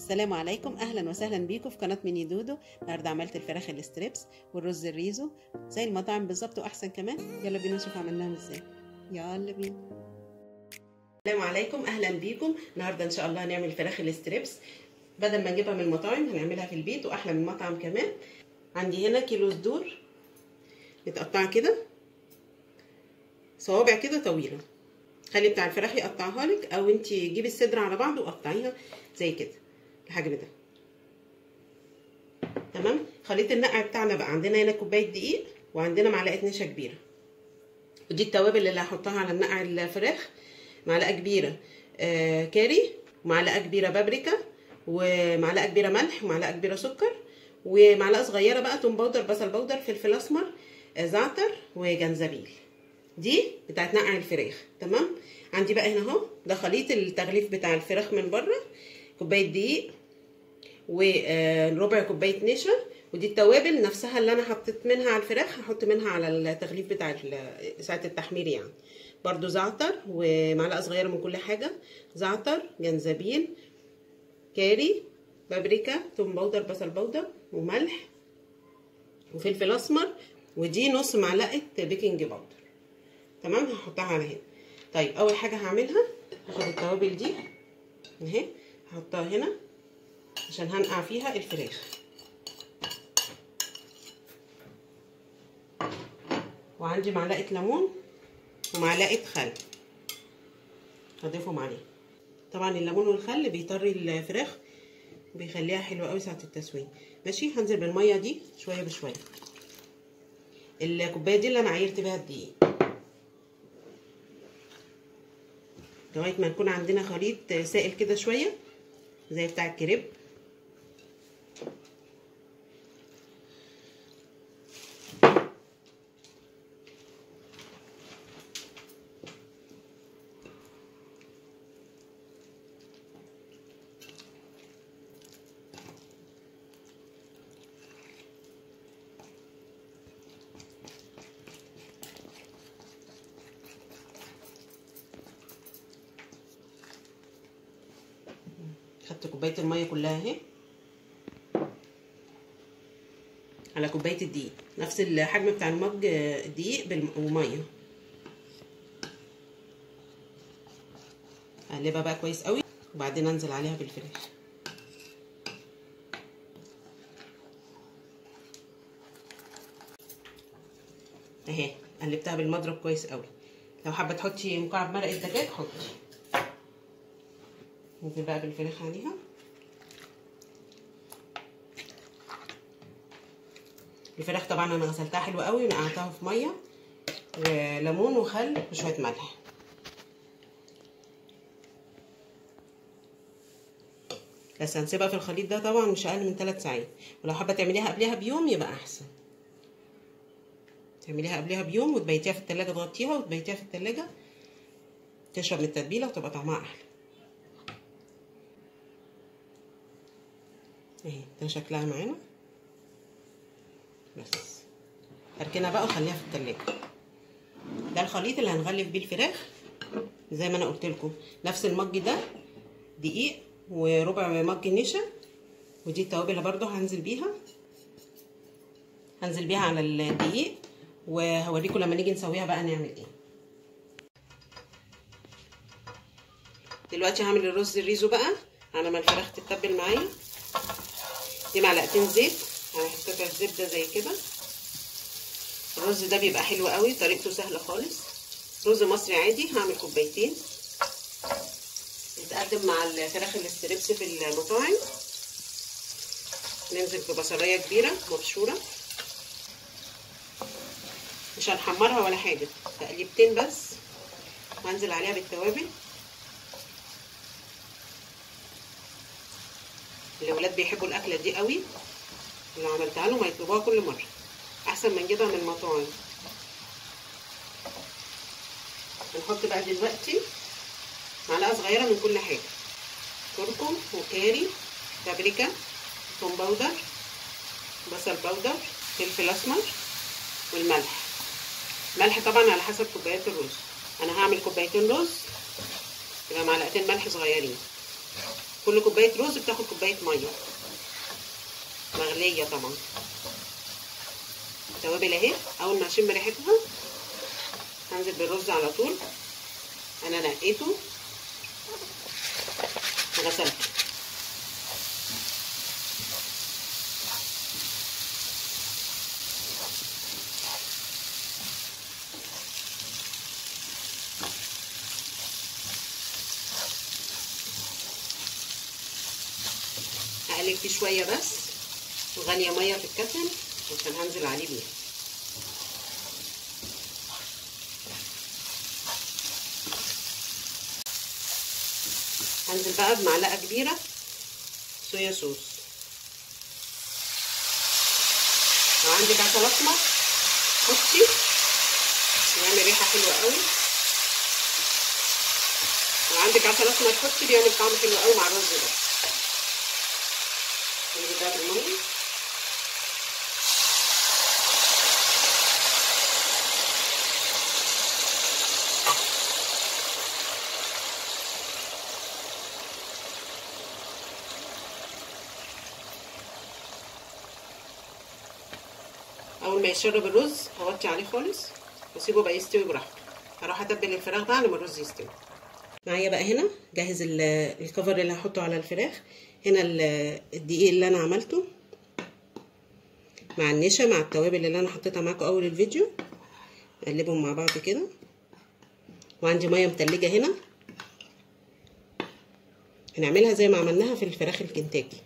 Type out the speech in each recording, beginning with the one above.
السلام عليكم اهلا وسهلا بيكم في قناه ميني دودو النهارده عملت الفراخ الستريبس والرز الريزو زي المطاعم بالظبط واحسن كمان يلا بينا نشوف عملناهم ازاي يلا بينا السلام عليكم اهلا بيكم النهارده ان شاء الله هنعمل الفراخ الستريبس بدل ما نجيبها من المطاعم هنعملها في البيت واحلى من المطعم كمان عندي هنا كيلو صدور متقطعه كده صوابع كده طويله خلي بتاع الفراخ يقطعها لك او انت جيبي الصدر على بعضه وقطعيها زي كده الحجم ده تمام خليط النقع بتاعنا بقى عندنا هنا كوبايه دقيق وعندنا معلقه نشا كبيره ودي التوابل اللي هحطها على النقع الفراخ معلقه كبيره آه كاري ومعلقه كبيره بابريكا ومعلقه كبيره ملح ومعلقه كبيره سكر ومعلقه صغيره بقى توم باودر بصل باودر فلفل اسمر آه زعتر وجنزبيل دي بتاعت نقع الفراخ تمام عندي بقى هنا اهو ده خليط التغليف بتاع الفراخ من بره كوبايه دقيق وربع كوبايه نشا ودي التوابل نفسها اللي انا حطيت منها على الفراخ هحط منها على التغليف بتاع ساعه التحمير يعني برضو زعتر ومعلقه صغيره من كل حاجه زعتر جنزبيل كاري بابريكا توم باودر بصل باودر وملح وفلفل اسمر ودي نص معلقه بيكنج باودر تمام هحطها على هنا طيب اول حاجه هعملها هاخد التوابل دي اهي هحطها هنا عشان هنقع فيها الفراخ وعندي معلقه ليمون ومعلقه خل هضيفهم عليه طبعا الليمون والخل بيطري الفراخ وبيخليها حلوه قوي ساعه التسويه ماشي هنزل بالميه دي شويه بشويه الكوبايه دي اللي انا عايرت بيها الدقيق لغايه ما يكون عندنا خليط سائل كده شويه زي بتاع الكريب خدت كوبايه الميه كلها اهي على كوبايه الدقيق نفس الحجم بتاع المج دقيق وميه اقلبها بقى كويس قوي وبعدين انزل عليها بالفراخ اهي قلبتها بالمضرب كويس قوي لو حابه تحطي مكعب مرقه دجاج حطي ننزل بقى بالفراخ عليها الفراخ طبعا انا غسلتها حلو قوي ونقعتها في ميه وليمون وخل وشويه ملح بس هنسيبها في الخليط ده طبعا مش اقل من 3 ساعات ولو حابه تعمليها قبلها بيوم يبقى احسن تعمليها قبلها بيوم وتبيتيها في التلاجة تغطيها وتبيتيها في التلاجة تشرب من التتبيله وتبقى طعمها احلى اهي ده شكلها معانا بس اركنها بقى وخليها في التلاجة ده الخليط اللي هنغلف بيه الفراخ زي ما انا قلت لكم نفس المج ده دقيق وربع مج نشا ودي التوابل اللي برضو هنزل بيها هنزل بيها على الدقيق وهوريكم لما نيجي نسويها بقى نعمل ايه دلوقتي هعمل الرز الريزو بقى على ما الفراخ تتبل معايا دي معلقتين زيت انا حطيت الزبده زي كده الرز ده بيبقى حلو قوي طريقته سهله خالص رز مصري عادي هعمل كوبايتين يتقدم مع الفراخ الاستريبس في المطاعم ننزل ببصلايه كبيره مبشوره مش هنحمرها ولا حاجه تقليبتين بس وهنزل عليها بالتوابل الاولاد بيحبوا الاكله دي قوي لو عملتها لهم هيطلبوها كل مره احسن من نجيبها من المطاعم هنحط بقى دلوقتي معلقه صغيره من كل حاجه كركم وكاري بابريكا توم باودر بصل باودر فلفل اسمر والملح ملح طبعا على حسب كوبايات الرز انا هعمل كوبايتين رز يبقى معلقتين ملح صغيرين كل كوبايه رز بتاخد كوبايه ميه مغليه طبعا التوابل اهي اول ما اشم ريحتها هنزل بالرز على طول انا نقيته وغسلته هقلب فيه شويه بس وغاليه ميه في الكتل عشان هنزل عليه بيها هنزل بقى بمعلقه كبيره صويا صوص لو عندك عسل اسمر حطي بيعمل ريحه حلوه قوي لو عندك عسل اسمر حطي بيعمل طعم حلو قوي مع الرز ده نجيب ده بالميه اول ما يشرب الرز هوطي عليه خالص واسيبه بقى يستوي براحته هروح اتبل الفراخ بقى لما الرز يستوي معايا بقى هنا جاهز الكفر اللي هحطه على الفراخ هنا الدقيق اللي انا عملته مع النشا مع التوابل اللي انا حطيتها معاكم اول الفيديو اقلبهم مع بعض كده وعندي ميه متلجه هنا هنعملها زي ما عملناها في الفراخ الكنتاكي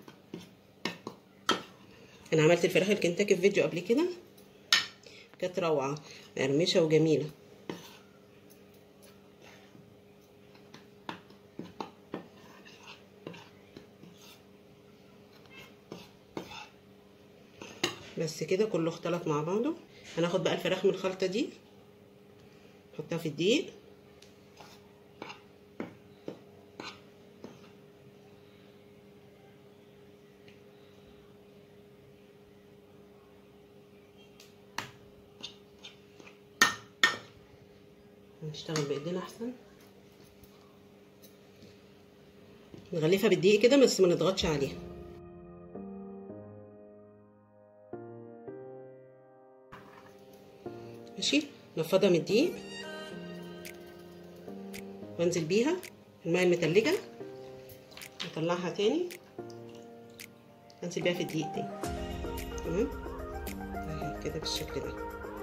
انا عملت الفراخ الكنتاكي في فيديو قبل كده كانت روعه مقرمشه وجميله بس كده كله اختلط مع بعضه هناخد بقى الفراخ من الخلطه دي نحطها في الدقيق نشتغل بايدينا احسن نغلفها بالدقيق كده بس ما نضغطش عليها ماشي نفضها من الدقيق وانزل بيها الماء المتلجة نطلعها تاني انزل بيها في الدقيق تاني تمام كده بالشكل ده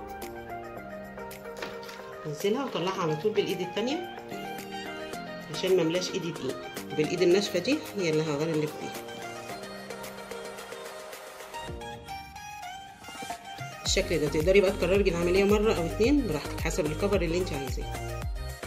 انزلها واطلعها على طول بالايد التانية عشان ما املاش ايدي دقيق بالايد الناشفة دي هي اللي هغلف بيها بالشكل ده تقدري بقى تكرري العمليه مره او اتنين براحتك حسب الكفر اللي انت عايزاه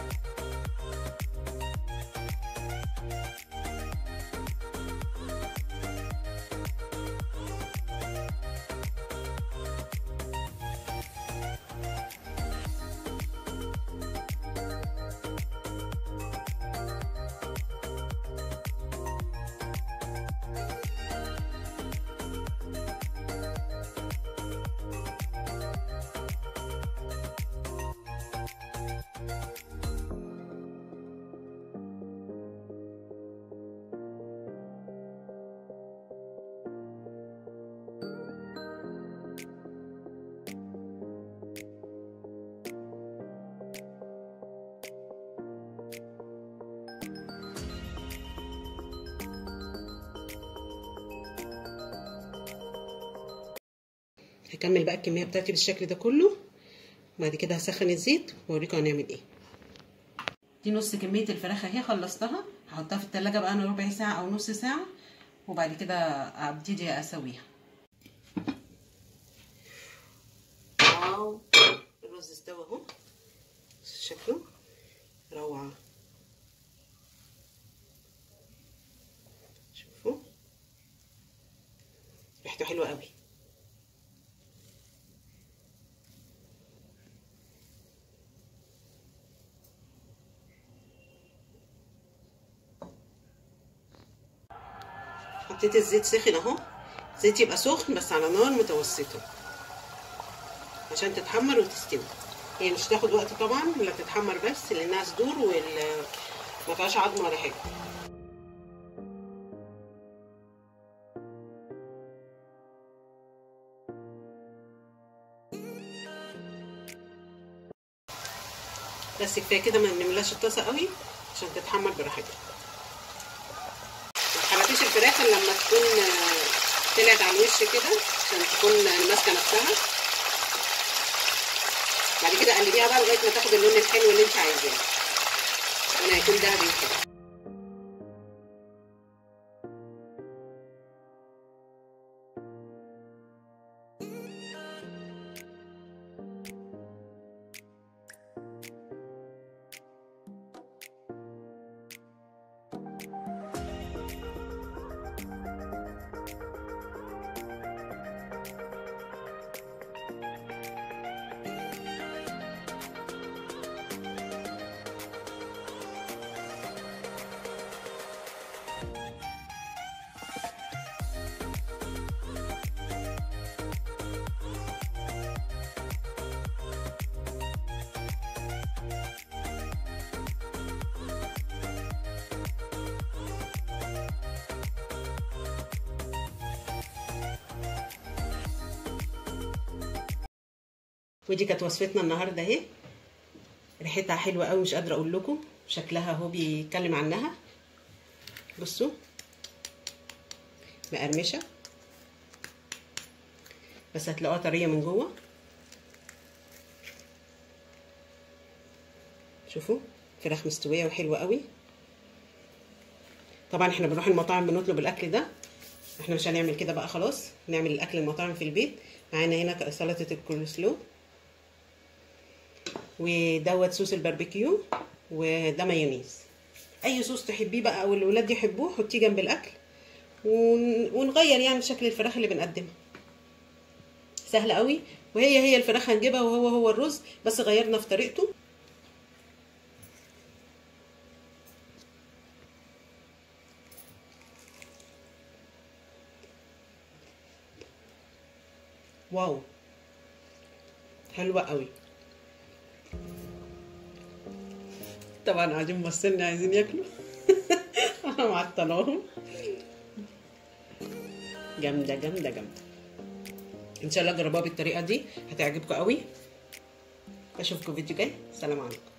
هكمل بقى الكميه بتاعتي بالشكل ده كله بعد كده هسخن الزيت واوريكم هنعمل ايه دي نص كميه الفراخ اهي خلصتها هحطها في التلاجة بقى انا ربع ساعه او نص ساعه وبعد كده ابتدي اسويها واو الرز استوى اهو شكله روعه شوفوا ريحته حلوه قوي حطيت الزيت سخن اهو الزيت يبقى سخن بس على نار متوسطه عشان تتحمر وتستوي هي مش تاخد وقت طبعا لا تتحمر بس لانها صدور وال ما فيهاش عظم ولا حاجه بس كفايه كده ما نملاش الطاسه قوي عشان تتحمر براحتها ما تحركيش الفراخ الا لما تكون طلعت على الوش كده عشان تكون ماسكه نفسها بعد كده قلبيها بقى لغايه ما تاخد اللون الحلو اللي انت عايزاه وانا هيكون دهبي كده ودي كانت وصفتنا النهارده اهي ريحتها حلوه قوي مش قادره اقول لكم شكلها اهو بيتكلم عنها بصوا مقرمشه بس هتلاقوها طريه من جوه شوفوا فراخ مستويه وحلوه قوي طبعا احنا بنروح المطاعم بنطلب الاكل ده احنا مش هنعمل كده بقى خلاص نعمل الاكل المطاعم في البيت معانا هنا سلطه الكولسلو ودوت صوص الباربيكيو وده مايونيز اي صوص تحبيه بقى او الولاد يحبوه حطيه جنب الاكل ونغير يعني شكل الفراخ اللي بنقدمها سهله قوي وهي هي الفراخ هنجيبها وهو هو الرز بس غيرنا في طريقته واو حلوه قوي طبعا قاعدين مبصلنا عايزين ياكلوا انا معطلاهم جامده جامده جامده ان شاء الله جربوها بالطريقه دي هتعجبكم قوي اشوفكم فيديو جاي سلام عليكم